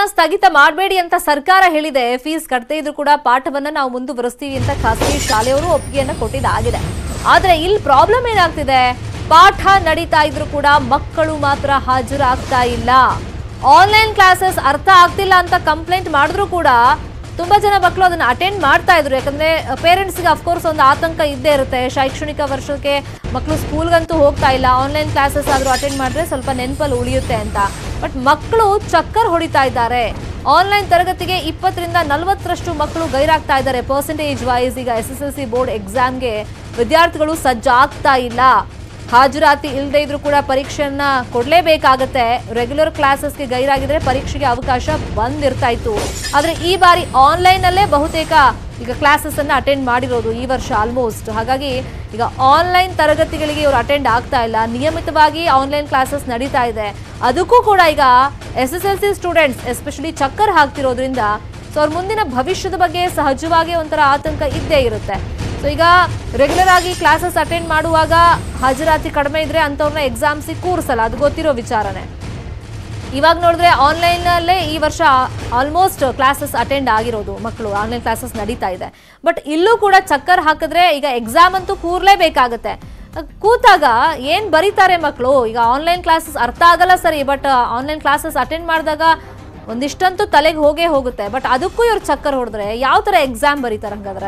ಸ್ಥಗಿತ ಮಾಡಬೇಡಿ ಅಂತ ಸರ್ಕಾರ ಹೇಳಿದೆ ಫೀಸ್ ಕಟ್ಟದೇ ಇದ್ರು ಕೂಡ ಪಾಠವನ್ನ ನಾವು ಮುಂದುವರಿಸ್ತೀವಿ ಅಂತ ಖಾಸಗಿ ಶಾಲೆಯವರು ಒಪ್ಪಿಗೆಯನ್ನ ಕೊಟ್ಟಿದ್ದಾಗಿದೆ ಆದ್ರೆ ಇಲ್ಲಿ ಪ್ರಾಬ್ಲಮ್ ಏನಾಗ್ತಿದೆ ಪಾಠ ನಡೀತಾ ಇದ್ರು ಕೂಡ ಮಕ್ಕಳು ಮಾತ್ರ ಹಾಜರಾಗ್ತಾ ಇಲ್ಲ ಆನ್ಲೈನ್ ಕ್ಲಾಸಸ್ ಅರ್ಥ ಆಗ್ತಿಲ್ಲ ಅಂತ ಕಂಪ್ಲೇಂಟ್ ಮಾಡಿದ್ರು ಕೂಡ ತುಂಬಾ ಜನ ಮಕ್ಕಳು ಅದನ್ನ ಅಟೆಂಡ್ ಮಾಡ್ತಾ ಇದ್ರು ಯಾಕಂದ್ರೆ ಪೇರೆಂಟ್ಸ್ಗೆ ಅಫ್ಕೋರ್ಸ್ ಒಂದು ಆತಂಕ ಇದ್ದೇ ಇರುತ್ತೆ ಶೈಕ್ಷಣಿಕ ವರ್ಷಕ್ಕೆ ಮಕ್ಕಳು ಸ್ಕೂಲ್ಗಂತೂ ಹೋಗ್ತಾ ಇಲ್ಲ ಆನ್ಲೈನ್ ಕ್ಲಾಸಸ್ ಆದ್ರೂ ಅಟೆಂಡ್ ಮಾಡಿದ್ರೆ ಸ್ವಲ್ಪ ನೆನಪಲ್ಲಿ ಉಳಿಯುತ್ತೆ ಅಂತ ಬಟ್ ಮಕ್ಕಳು ಚಕ್ಕರ್ ಹೊಡಿತಾ ಇದ್ದಾರೆ ಆನ್ಲೈನ್ ತರಗತಿಗೆ ಇಪ್ಪತ್ತರಿಂದ ನಲವತ್ತರಷ್ಟು ಮಕ್ಕಳು ಗೈರಾಗ್ತಾ ಇದ್ದಾರೆ ಪರ್ಸೆಂಟೇಜ್ ವೈಸ್ ಈಗ S S L C board ಎಕ್ಸಾಮ್ಗೆ ವಿದ್ಯಾರ್ಥಿಗಳು ಸಜ್ಜಾಗ್ತಾ ಇಲ್ಲ ಹಾಜರಾತಿ ಇಲ್ಲದೆ ಇದ್ರೂ ಕೂಡ ಪರೀಕ್ಷೆಯನ್ನ ಕೊಡ್ಲೇಬೇಕಾಗತ್ತೆ ರೆಗ್ಯುಲರ್ ಕ್ಲಾಸಸ್ಗೆ ಗೈರಾಗಿದ್ರೆ ಪರೀಕ್ಷೆಗೆ ಅವಕಾಶ ಬಂದಿರ್ತಾ ಇತ್ತು ಆದ್ರೆ ಈ ಬಾರಿ ಆನ್ಲೈನ್ ಅಲ್ಲೇ ಬಹುತೇಕ ಈಗ ಕ್ಲಾಸಸ್ ಅನ್ನ ಅಟೆಂಡ್ ಮಾಡಿರೋದು ಈ ವರ್ಷ ಆಲ್ಮೋಸ್ಟ್ ಹಾಗಾಗಿ ಈಗ ಆನ್ಲೈನ್ ತರಗತಿಗಳಿಗೆ ಇವರು ಅಟೆಂಡ್ ಆಗ್ತಾ ಇಲ್ಲ ನಿಯಮಿತವಾಗಿ ಆನ್ಲೈನ್ ಕ್ಲಾಸಸ್ ನಡೀತಾ ಇದೆ ಅದಕ್ಕೂ ಕೂಡ ಈಗ S S L C students especially ಚಕ್ಕರ್ ಹಾಕ್ತಿರೋದ್ರಿಂದ ಸೊ ಅವ್ರ ಮುಂದಿನ ಭವಿಷ್ಯದ ಬಗ್ಗೆ ಸಹಜವಾಗಿ ಒಂಥರ ಆತಂಕ ಇದ್ದೇ ಇರುತ್ತೆ ಸೊ ಈಗ ರೆಗ್ಯುಲರ್ ಆಗಿ ಕ್ಲಾಸಸ್ ಅಟೆಂಡ್ ಮಾಡುವಾಗ ಹಾಜರಾತಿ ಕಡಿಮೆ ಇದ್ರೆ ಅಂಥವ್ರನ್ನ ಎಕ್ಸಾಮ್ಸಿಗೆ ಕೂರಿಸಲ್ಲ ಅದು ಗೊತ್ತಿರೋ ವಿಚಾರನೆ ಇವಾಗ ನೋಡಿದ್ರೆ ಆನ್ಲೈನಲ್ಲೇ ಈ ವರ್ಷ ಆಲ್ಮೋಸ್ಟ್ ಕ್ಲಾಸಸ್ ಅಟೆಂಡ್ ಆಗಿರೋದು ಮಕ್ಕಳು ಆನ್ಲೈನ್ ಕ್ಲಾಸಸ್ ನಡೀತಾ ಇದೆ ಬಟ್ ಇಲ್ಲೂ ಕೂಡ ಚಕ್ಕರ್ ಹಾಕಿದ್ರೆ ಈಗ ಎಕ್ಸಾಮ್ ಅಂತೂ ಕೂರ್ಲೇಬೇಕಾಗತ್ತೆ ಕೂತಾಗ ಏನ್ ಬರೀತಾರೆ ಮಕ್ಕಳು ಈಗ ಆನ್ಲೈನ್ ಕ್ಲಾಸಸ್ ಅರ್ಥ ಆಗಲ್ಲ ಸರಿ ಬಟ್ ಆನ್ಲೈನ್ ಕ್ಲಾಸಸ್ ಅಟೆಂಡ್ ಮಾಡಿದಾಗ ಒಂದಿಷ್ಟಂತೂ ತಲೆಗೆ ಹೋಗೇ ಹೋಗುತ್ತೆ ಬಟ್ ಅದಕ್ಕೂ ಇವ್ರು ಚಕ್ಕರ್ ಹೊಡೆದ್ರೆ ಯಾವ ತರ ಎಕ್ಸಾಮ್ ಬರೀತಾರೆ ಹಂಗಾದ್ರೆ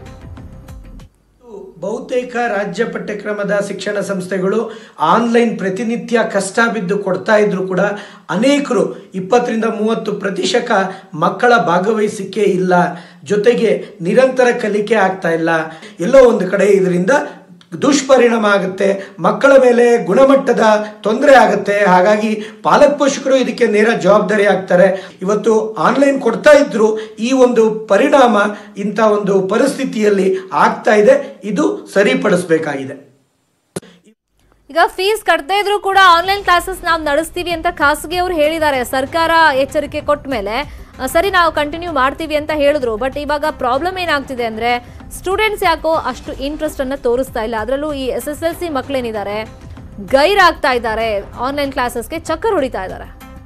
ಬಹುತೇಕ ರಾಜ್ಯ ಪಠ್ಯಕ್ರಮದ ಶಿಕ್ಷಣ ಸಂಸ್ಥೆಗಳು ಆನ್ಲೈನ್ ಪ್ರತಿನಿತ್ಯ ಕಷ್ಟ ಬಿದ್ದು ಕೊಡ್ತಾ ಇದ್ರು ಕೂಡ ಅನೇಕರು ಇಪ್ಪತ್ತರಿಂದ ಮೂವತ್ತು ಪ್ರತಿಶತ ಮಕ್ಕಳ ಭಾಗವಹಿಸಿಕೆ ಇಲ್ಲ ಜೊತೆಗೆ ನಿರಂತರ ಕಲಿಕೆ ಆಗ್ತಾ ಇಲ್ಲ ಎಲ್ಲೋ ಒಂದು ಕಡೆ ಇದರಿಂದ ದುಷ್ಪರಿಣಾಮ ಆಗುತ್ತೆ ಮಕ್ಕಳ ಮೇಲೆ ಗುಣಮಟ್ಟದ ತೊಂದರೆ ಆಗುತ್ತೆ ಹಾಗಾಗಿ ಪಾಲಕ ಪೋಷಕರು ಇದಕ್ಕೆ ನೇರ ಜವಾಬ್ದಾರಿ ಆಗ್ತಾರೆ ಇವತ್ತು ಆನ್ಲೈನ್ ಕೊಡ್ತಾ ಇದ್ರು ಈ ಒಂದು ಪರಿಣಾಮ ಇಂಥ ಒಂದು ಪರಿಸ್ಥಿತಿಯಲ್ಲಿ ಆಗ್ತಾ ಇದೆ ಇದು ಸರಿಪಡಿಸಬೇಕಾಗಿದೆ ಈಗ ಫೀಸ್ ಕಟ್ಟದೇ ಇದ್ರು ಕೂಡ ಆನ್ಲೈನ್ ಕ್ಲಾಸಸ್ ನಾವು ನಡೆಸ್ತೀವಿ ಅಂತ ಖಾಸಗಿ ಅವರು ಹೇಳಿದ್ದಾರೆ ಸರ್ಕಾರ ಎಚ್ಚರಿಕೆ ಕೊಟ್ಟ ಮೇಲೆ ಆ, ಸರಿ ನಾವು ಕಂಟಿನ್ಯೂ ಮಾಡ್ತೀವಿ ಅಂತ ಹೇಳಿದ್ರು ಬಟ್ ಇವಾಗ ಪ್ರಾಬ್ಲಮ್ ಏನಾಗ್ತಿದೆ ಅಂದ್ರೆ ಸ್ಟೂಡೆಂಟ್ಸ್ ಯಾಕೋ ಅಷ್ಟು ಇಂಟ್ರೆಸ್ಟ್ ಅನ್ನ ತೋರಿಸ್ತಾ ಇಲ್ಲ ಅದರಲ್ಲೂ ಈ ಎಸ್ ಎಸ್ ಎಲ್ ಸಿ ಮಕ್ಕಳೇನಿದ್ದಾರೆ ಗೈರಾಗ್ತಾ ಇದ್ದಾರೆ ಆನ್ಲೈನ್ ಕ್ಲಾಸಸ್ಗೆ ಚಕ್ಕರ್ ಹೊಡಿತಾ ಇದ್ದಾರೆ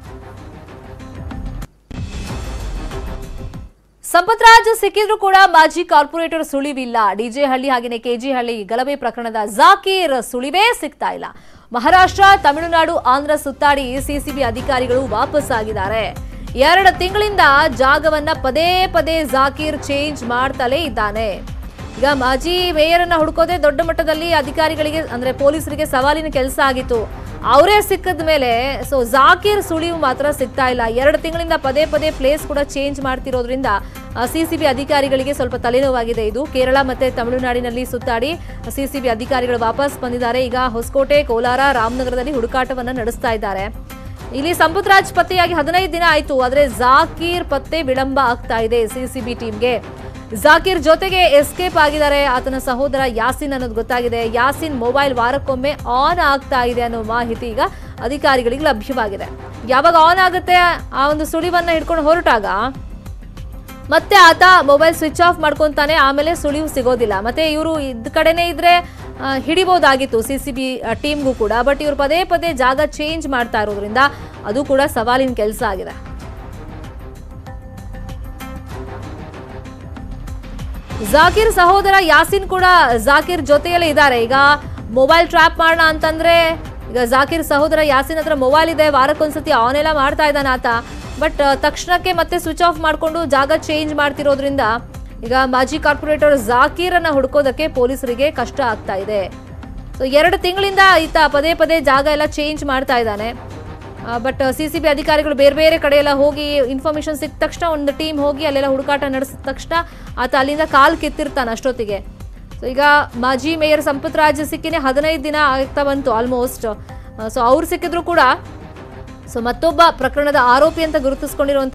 ಸಂಪತ್ ರಾಜ್ ಸಿಕ್ಕಿದ್ರು ಕೂಡ ಮಾಜಿ ಕಾರ್ಪೊರೇಟರ್ ಸುಳಿವಿಲ್ಲ ಡಿಜೆ ಹಳ್ಳಿ ಹಾಗೆಯೇ ಕೆಜಿ ಹಳ್ಳಿ ಗಲಭೆ ಪ್ರಕರಣದ ಜಾಕೀರ್ ಸುಳಿವೇ ಸಿಗ್ತಾ ಇಲ್ಲ ಮಹಾರಾಷ್ಟ್ರ ತಮಿಳುನಾಡು ಆಂಧ್ರ ಸುತ್ತಾಡಿ ಸಿಸಿಬಿ ಅಧಿಕಾರಿಗಳು ವಾಪಸ್ ಆಗಿದ್ದಾರೆ ಎರಡು ತಿಂಗಳಿಂದ ಜಾಗವನ್ನ ಪದೇ ಪದೇ ಜಾಕೀರ್ ಚೇಂಜ್ ಮಾಡ್ತಲೇ ಇದ್ದಾನೆ ಈಗ ಮಾಜಿ ಮೇಯರನ್ನ ಹುಡುಕೋದೇ ದೊಡ್ಡ ಮಟ್ಟದಲ್ಲಿ ಅಧಿಕಾರಿಗಳಿಗೆ ಅಂದ್ರೆ ಪೊಲೀಸರಿಗೆ ಸವಾಲಿನ ಕೆಲಸ ಆಗಿತ್ತು ಅವರೇ ಸಿಕ್ಕದ ಮೇಲೆ ಸೊ ಜಾಕೀರ್ ಸುಳಿವು ಮಾತ್ರ ಸಿಗ್ತಾ ಇಲ್ಲ ಎರಡು ತಿಂಗಳಿಂದ ಪದೇ ಪದೇ ಪ್ಲೇಸ್ ಕೂಡ ಚೇಂಜ್ ಮಾಡ್ತಿರೋದ್ರಿಂದ ಸಿಸಿಬಿ ಅಧಿಕಾರಿಗಳಿಗೆ ಸ್ವಲ್ಪ ತಲೆನೋವಾಗಿದೆ ಇದು ಕೇರಳ ಮತ್ತೆ ತಮಿಳುನಾಡಿನಲ್ಲಿ ಸುತ್ತಾಡಿ ಸಿಸಿಬಿ ಅಧಿಕಾರಿಗಳು ವಾಪಸ್ ಬಂದಿದ್ದಾರೆ ಈಗ ಹೊಸಕೋಟೆ ಕೋಲಾರ ರಾಮನಗರದಲ್ಲಿ ಹುಡುಕಾಟವನ್ನ ನಡೆಸ್ತಾ ಇದ್ದಾರೆ ಇಲ್ಲಿ ಸಂಪತ್ ರಾಜ್ ಪತ್ತೆಯಾಗಿ ಹದಿನೈದು ದಿನ ಆಯ್ತು ಆದ್ರೆ ಜಾಕೀರ್ ಪತ್ತೆ ವಿಳಂಬ ಆಗ್ತಾ ಇದೆ ಸಿಸಿಬಿ ಟೀಮ್ಗೆ ಜಾಕೀರ್ ಜೊತೆಗೆ ಎಸ್ಕೇಪ್ ಆಗಿದ್ದಾರೆ ಆತನ ಸಹೋದರ ಯಾಸಿನ್ ಅನ್ನೋದು ಗೊತ್ತಾಗಿದೆ ಯಾಸಿನ್ ಮೊಬೈಲ್ ವಾರಕ್ಕೊಮ್ಮೆ ಆನ್ ಆಗ್ತಾ ಇದೆ ಅನ್ನೋ ಮಾಹಿತಿ ಈಗ ಅಧಿಕಾರಿಗಳಿಗೆ ಲಭ್ಯವಾಗಿದೆ ಯಾವಾಗ ಆನ್ ಆಗುತ್ತೆ ಆ ಒಂದು ಸುಳಿವನ್ನ ಹಿಡ್ಕೊಂಡು ಹೊರಟಾಗ ಮತ್ತೆ ಆತ ಮೊಬೈಲ್ ಸ್ವಿಚ್ ಆಫ್ ಮಾಡ್ಕೊಂತಾನೆ ಆಮೇಲೆ ಸುಳಿವು ಸಿಗೋದಿಲ್ಲ ಮತ್ತೆ ಇವರು ಇದ್ ಕಡೆನೇ ಇದ್ರೆ ಆ, ಹಿಡಿಬೋದಾಗಿತ್ತು ಸಿ ಸಿ ಬಿ ಟೀಮ್ಗೂ ಕೂಡ ಬಟ್ ಇವರು ಪದೇ ಪದೇ ಜಾಗ ಚೇಂಜ್ ಮಾಡ್ತಾ ಇರೋದ್ರಿಂದ ಅದು ಕೂಡ ಸವಾಲಿನ ಕೆಲಸ ಆಗಿದೆ ಜಾಕೀರ್ ಸಹೋದರ ಯಾಸಿನ್ ಕೂಡ ಜಾಕೀರ್ ಜೊತೆಯಲ್ಲೇ ಇದ್ದಾರೆ ಈಗ ಮೊಬೈಲ್ ಟ್ರ್ಯಾಪ್ ಮಾಡೋಣ ಅಂತಂದ್ರೆ ಈಗ ಜಾಕೀರ್ ಸಹೋದರ ಯಾಸಿನ್ ಹತ್ರ ಮೊಬೈಲ್ ಇದೆ ವಾರಕ್ಕೊಂದ್ಸತಿ ಆನ್ ಎಲ್ಲ ಮಾಡ್ತಾ ಇದ್ದಾನೆ ಆತ ಬಟ್ ತಕ್ಷಣಕ್ಕೆ ಮತ್ತೆ ಸ್ವಿಚ್ ಆಫ್ ಮಾಡಿಕೊಂಡು ಜಾಗ ಚೇಂಜ್ ಮಾಡ್ತಿರೋದ್ರಿಂದ ಈಗ ಮಾಜಿ ಕಾರ್ಪೊರೇಟರ್ ಜಾಕೀರನ್ನ ಹುಡ್ಕೋದಕ್ಕೆ ಪೊಲೀಸರಿಗೆ ಕಷ್ಟ ಆಗ್ತಾ ಇದೆ ಸೊ ಎರಡು ತಿಂಗಳಿಂದ ಈತ ಪದೇ ಪದೇ ಜಾಗ ಎಲ್ಲ ಚೇಂಜ್ ಮಾಡ್ತಾ ಇದ್ದಾನೆ ಬಟ್ ಸಿ ಸಿ ಬಿ ಅಧಿಕಾರಿಗಳು ಬೇರೆ ಬೇರೆ ಕಡೆ ಎಲ್ಲ ಹೋಗಿ ಇನ್ಫಾರ್ಮೇಶನ್ ಸಿಕ್ಕ ತಕ್ಷಣ ಒಂದು ಟೀಮ್ ಹೋಗಿ ಅಲ್ಲೆಲ್ಲ ಹುಡುಕಾಟ ನಡೆಸಿದ ತಕ್ಷಣ ಆತ ಅಲ್ಲಿಂದ ಕಾಲ್ ಕಿತ್ತಿರ್ತಾನೆ ಅಷ್ಟೊತ್ತಿಗೆ ಸೊ ಈಗ ಮಾಜಿ ಮೇಯರ್ ಸಂಪತ್ ರಾಜ್ ಸಿಕ್ಕಿನೇ ಹದಿನೈದು ದಿನ ಆಗ್ತಾ ಬಂತು ಆಲ್ಮೋಸ್ಟ್ ಸೊ ಅವ್ರು ಸಿಕ್ಕಿದ್ರು ಕೂಡ ಸೊ ಮತ್ತೊಬ್ಬ ಪ್ರಕರಣದ ಆರೋಪಿ ಅಂತ ಗುರುತಿಸ್ಕೊಂಡಿರುವಂತ